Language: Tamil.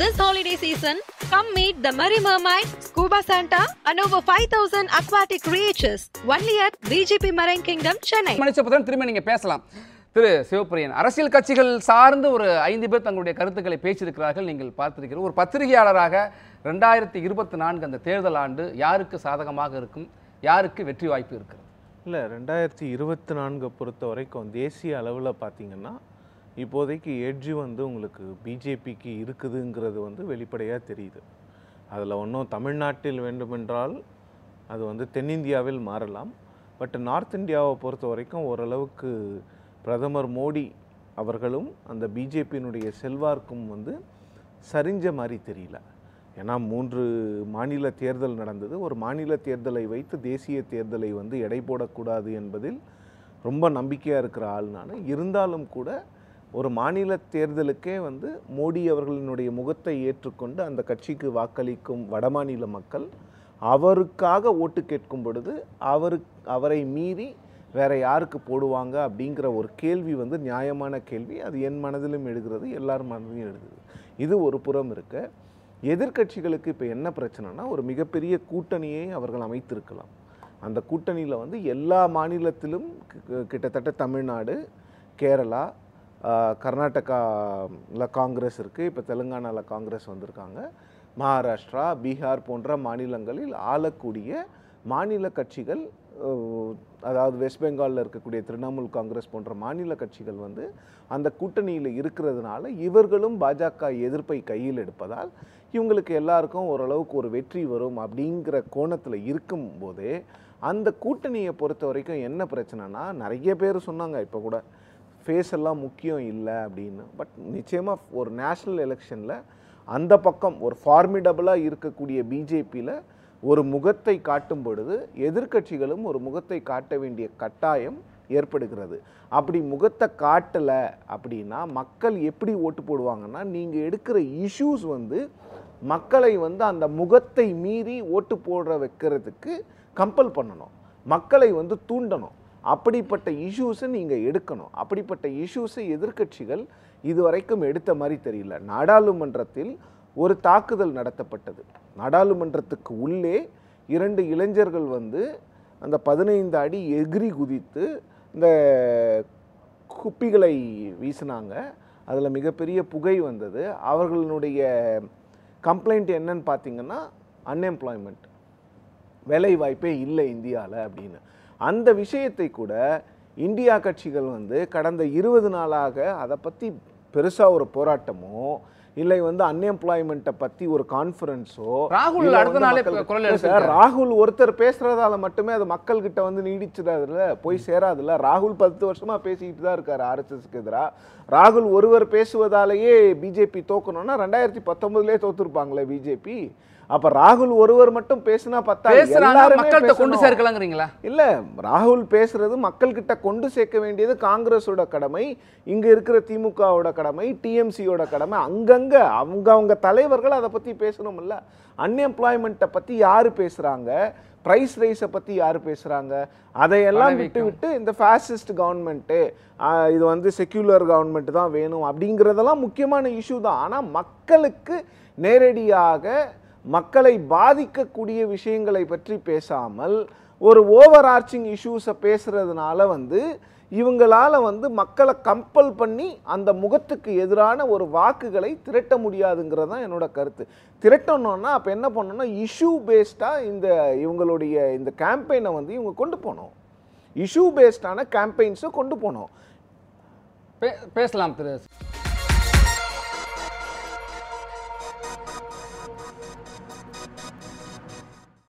This holiday season, come meet the Merry Mermaid, Scuba Santa, and over 5,000 aquatic creatures only at BGP Marine Kingdom, Chennai. மனுஷபுத்திரன் திரும்ப நீங்க பேசலாம் திரு சிவப்பிரியன் அரசியல் கட்சிகள் சார்ந்து ஒரு ஐந்து பேர் தங்களுடைய கருத்துக்களை பேசியிருக்கிறார்கள் நீங்கள் பார்த்திருக்கிறீர்கள் ஒரு பத்திரிகையாளராக ரெண்டாயிரத்தி இருபத்தி நான்கு அந்த தேர்தல் ஆண்டு யாருக்கு சாதகமாக இருக்கும் யாருக்கு வெற்றி வாய்ப்பு இருக்கிறது இல்லை ரெண்டாயிரத்தி இருபத்தி நான்கை பொறுத்த வரைக்கும் தேசிய அளவில் பார்த்தீங்கன்னா இப்போதைக்கு எட்ஜு வந்து உங்களுக்கு பிஜேபிக்கு இருக்குதுங்கிறது வந்து வெளிப்படையாக தெரியுது அதில் ஒன்றும் தமிழ்நாட்டில் வேண்டுமென்றால் அது வந்து தென்னிந்தியாவில் மாறலாம் பட் நார்த் இந்தியாவை பொறுத்த வரைக்கும் ஓரளவுக்கு பிரதமர் மோடி அவர்களும் அந்த பிஜேபியினுடைய செல்வார்க்கும் வந்து சரிஞ்ச மாதிரி தெரியல ஏன்னா மூன்று மாநில தேர்தல் நடந்தது ஒரு மாநில தேர்தலை வைத்து தேசிய தேர்தலை வந்து எடை போடக்கூடாது என்பதில் ரொம்ப நம்பிக்கையாக இருக்கிற ஆள் நான் இருந்தாலும் கூட ஒரு மாநில தேர்தலுக்கே வந்து மோடி அவர்களினுடைய முகத்தை ஏற்றுக்கொண்டு அந்த கட்சிக்கு வாக்களிக்கும் வடமாநில மக்கள் அவருக்காக ஓட்டு கேட்கும் பொழுது அவரு அவரை மீறி வேற யாருக்கு போடுவாங்க அப்படிங்கிற ஒரு கேள்வி வந்து நியாயமான கேள்வி அது என் மனதிலும் எழுகிறது எல்லார் மனதிலும் எழுதுது இது ஒரு புறம் இருக்க எதிர்க்கட்சிகளுக்கு இப்போ என்ன பிரச்சனைனா ஒரு மிகப்பெரிய கூட்டணியை அவர்கள் அமைத்திருக்கலாம் அந்த கூட்டணியில் வந்து எல்லா மாநிலத்திலும் கி- கிட்டத்தட்ட தமிழ்நாடு கேரளா ஆஹ், கர்நாடகாவில் காங்கிரஸ் இருக்குது இப்போ தெலுங்கானாவில் காங்கிரஸ் வந்திருக்காங்க மகாராஷ்டிரா பீகார் போன்ற மாநிலங்களில் ஆளக்கூடிய மாநில கட்சிகள் அஹ், அதாவது வெஸ்ட் பெங்காலில் இருக்கக்கூடிய திரிணாமுல் காங்கிரஸ் போன்ற மாநில கட்சிகள் வந்து அந்த கூட்டணியில் இருக்கிறதுனால இவர்களும் பாஜக எதிர்ப்பை கையில் எடுப்பதால் இவங்களுக்கு எல்லாருக்கும் ஓரளவுக்கு ஒரு வெற்றி வரும் அப்படிங்கிற கோணத்தில் இருக்கும்போதே அந்த கூட்டணியை பொறுத்த வரைக்கும் என்ன பிரச்சனைனா நிறைய பேர் சொன்னாங்க இப்போ கூட ஃபேஸ் எல்லாம் முக்கியம் இல்லை அப்படின்னு பட் நிச்சயமாக ஒரு நேஷ்னல் எலெக்ஷனில் அந்த பக்கம் ஒரு ஃபார்மிடபுளாக இருக்கக்கூடிய பிஜேபியில் ஒரு முகத்தை காட்டும் பொழுது எதிர்க்கட்சிகளும் ஒரு முகத்தை காட்ட வேண்டிய கட்டாயம் ஏற்படுகிறது அப்படி முகத்தை காட்டலை அப்படின்னா மக்கள் எப்படி ஓட்டு போடுவாங்கன்னா நீங்கள் எடுக்கிற இஷ்யூஸ் வந்து மக்களை வந்து அந்த முகத்தை மீறி ஓட்டு போட வைக்கிறதுக்கு கம்பல் பண்ணணும் மக்களை வந்து தூண்டணும் அப்படிப்பட்ட இஷ்யூஸை நீங்கள் எடுக்கணும் அப்படிப்பட்ட இஷ்யூஸை எதிர்க்கட்சிகள் இதுவரைக்கும் எடுத்த மாதிரி தெரியல நாடாளுமன்றத்தில் ஒரு தாக்குதல் நடத்தப்பட்டது நாடாளுமன்றத்துக்கு உள்ளே இரண்டு இளைஞர்கள் வந்து அந்த பதினைந்து அடி எகிரி குதித்து இந்த குப்பிகளை வீசினாங்க அதில் மிகப்பெரிய புகை வந்தது அவர்களுடைய கம்ப்ளைண்ட் என்னன்னு பார்த்தீங்கன்னா அன்எம்ப்ளாய்மெண்ட் வேலை வாய்ப்பே இல்லை இந்தியாவில் அப்படின்னு அந்த விஷயத்தை கூட இந்தியா கட்சிகள் வந்து கடந்த இருபது நாளாக அதை பற்றி பெருசாக ஒரு போராட்டமோ இல்லை வந்து அன்எம்ப்ளாய்மெண்ட்டை பற்றி ஒரு கான்ஃபரன்ஸோ ராகுல் அடுத்த நாளே குரல் எழுப்பியிருக்காரு. ராகுல் ஒருத்தர் பேசுறதால மட்டுமே அது மக்கள்கிட்ட வந்து நீடிச்சிடாதுல போய் சேராதுல்ல ராகுல் பத்து வருஷமா பேசிக்கிட்டு தான் இருக்காரு ஆர்எஸ்எஸ்க்கு எதிராக ராகுல் ஒருவர் பேசுவதாலேயே பிஜேபி தோக்கணும்னா ரெண்டாயிரத்தி பத்தொன்பதுலேயே தோத்துருப்பாங்களே பிஜேபி அப்ப ராகுல் ஒருவர் மட்டும் பேசினா பத்தா பேசுறாங்க மக்கள்கிட்ட கொண்டு சேர்க்கலாங்கிறீங்களா இல்ல ராகுல் பேசுறது மக்கள்கிட்ட கொண்டு சேர்க்க வேண்டியது காங்கிரஸோட கடமை இங்க இருக்கிற திமுகவோட கடமை டிஎம்சியோட கடமை அங்கங்க அவங்க அவங்க தலைவர்கள் அதை பத்தி பேசணும்ல அன்எம்ப்ளாய்மெண்ட்டை பத்தி யாரு பேசுறாங்க பிரைஸ் ரைஸை பத்தி யாரு பேசுறாங்க அதையெல்லாம் விட்டு பணவீக்கம். விட்டு இந்த ஃபாசிஸ்ட் கவர்மெண்ட்டு இது வந்து செக்யூலர் கவர்மெண்ட் தான் வேணும் அப்படிங்கிறதெல்லாம் முக்கியமான இஷ்யூ தான் ஆனால் மக்களுக்கு நேரடியாக மக்களை பாதிக்கக்கூடிய விஷயங்களை பற்றி பேசாமல் ஒரு ஓவர் ஆர்ச்சிங் இஷ்யூஸை பேசுறதுனால வந்து இவங்களால வந்து மக்களை கம்பல் பண்ணி அந்த முகத்துக்கு எதிரான ஒரு வாக்குகளை திரட்ட முடியாதுங்கிறது தான் என்னோட கருத்து திரட்டணும்னா அப்போ என்ன பண்ணணும்னா இஷ்யூ பேஸ்டாக இந்த இவங்களுடைய இந்த கேம்பெயினை வந்து இவங்க கொண்டு போகணும் இஷ்யூ பேஸ்டான கேம்பெயின்ஸை கொண்டு போகணும் பே- பேசலாம் திரு